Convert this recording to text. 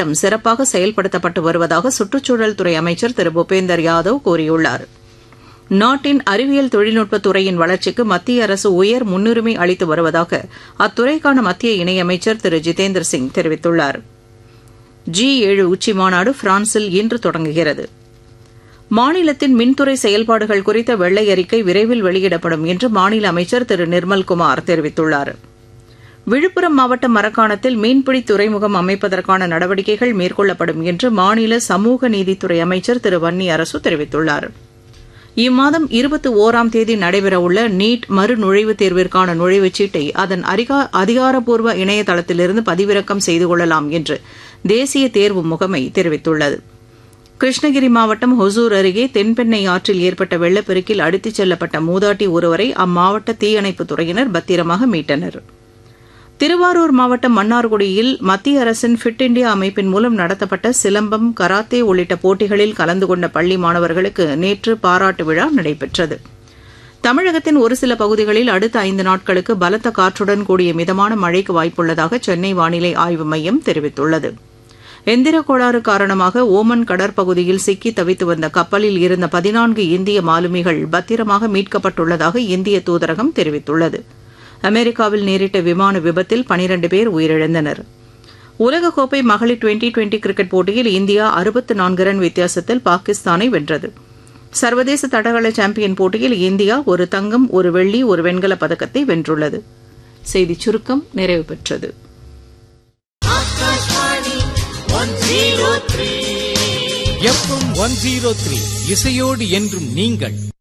திட்டம் சிறப்பாக செயல்படுத்தப்பட்டு வருவதாக சுற்றுச்சூழல் துறை அமைச்சர் திரு பூபேந்தர் யாதவ் கூறியுள்ளார் நாட்டின் அறிவியல் தொழில்நுட்பத் துறையின் வளர்ச்சிக்கு மத்திய அரசு உயர் முன்னுரிமை அளித்து வருவதாக அத்துறைக்கான மத்திய இணையமைச்சர் திரு ஜிதேந்திர சிங் தெரிவித்துள்ளார் ஜி ஏழு உச்சி மாநாடு பிரான்சில் இன்று தொடங்குகிறது மாநிலத்தின் மின்துறை செயல்பாடுகள் குறித்த வெள்ளை அறிக்கை விரைவில் வெளியிடப்படும் என்று மாநில அமைச்சர் திரு நிர்மல்குமார் தெரிவித்துள்ளார் விழுப்புரம் மாவட்டம் மரக்காணத்தில் மீன்பிடி துறைமுகம் அமைப்பதற்கான நடவடிக்கைகள் மேற்கொள்ளப்படும் என்று மாநில சமூக நீதித்துறை அமைச்சர் திரு வன்னி அரசு தெரிவித்துள்ளார் இம்மாதம் இருபத்தி ஓராம் தேதி நடைபெறவுள்ள நீட் மறுநுழைவுத் தேர்விற்கான நுழைவுச் சீட்டை அதன் அதிகாரப்பூர்வ இணையதளத்திலிருந்து பதிவிறக்கம் செய்து கொள்ளலாம் என்று தேசிய தேர்வு முகமை தெரிவித்துள்ளது கிருஷ்ணகிரி மாவட்டம் ஹொசூர் அருகே தென்பெண்ணை ஆற்றில் ஏற்பட்ட வெள்ளப்பெருக்கில் அடித்துச் செல்லப்பட்ட மூதாட்டி ஒருவரை அம்மாவட்ட தீயணைப்புத் துறையினர் பத்திரமாக மீட்டனர் திருவாரூர் மாவட்டம் மன்னார்குடியில் மத்திய அரசின் ஃபிட் இண்டியா அமைப்பின் மூலம் நடத்தப்பட்ட சிலம்பம் கராத்தே உள்ளிட்ட போட்டிகளில் கலந்து கொண்ட பள்ளி மாணவர்களுக்கு நேற்று பாராட்டு விழா நடைபெற்றது தமிழகத்தின் ஒரு சில பகுதிகளில் அடுத்த ஐந்து நாட்களுக்கு பலத்த காற்றுடன் கூடிய மிதமான மழைக்கு வாய்ப்புள்ளதாக சென்னை வானிலை ஆய்வு மையம் தெரிவித்துள்ளது எந்திர கோளாறு காரணமாக ஓமன் கடற்பகுதியில் சிக்கி தவித்து வந்த கப்பலில் இருந்த பதினான்கு இந்திய மாலுமிகள் பத்திரமாக மீட்கப்பட்டுள்ளதாக இந்திய தூதரகம் தெரிவித்துள்ளது அமெரிக்காவில் நேரிட்ட விமான விபத்தில் பனிரண்டு பேர் உயிரிழந்தனர் உலகக்கோப்பை மகளிர் டுவெண்டி டுவெண்டி கிரிக்கெட் போட்டியில் இந்தியா அறுபத்து நான்கு ரன் வித்தியாசத்தில் பாகிஸ்தானை வென்றது சர்வதேச தடகள சாம்பியன் போட்டியில் இந்தியா ஒரு தங்கம் ஒரு வெள்ளி ஒரு வெண்கலப் பதக்கத்தை வென்றுள்ளது செய்திச் சுருக்கம் நிறைவு பெற்றது எஃப்எம் ஒன் ஜீரோ த்ரீ இசையோடு என்றும் நீங்கள்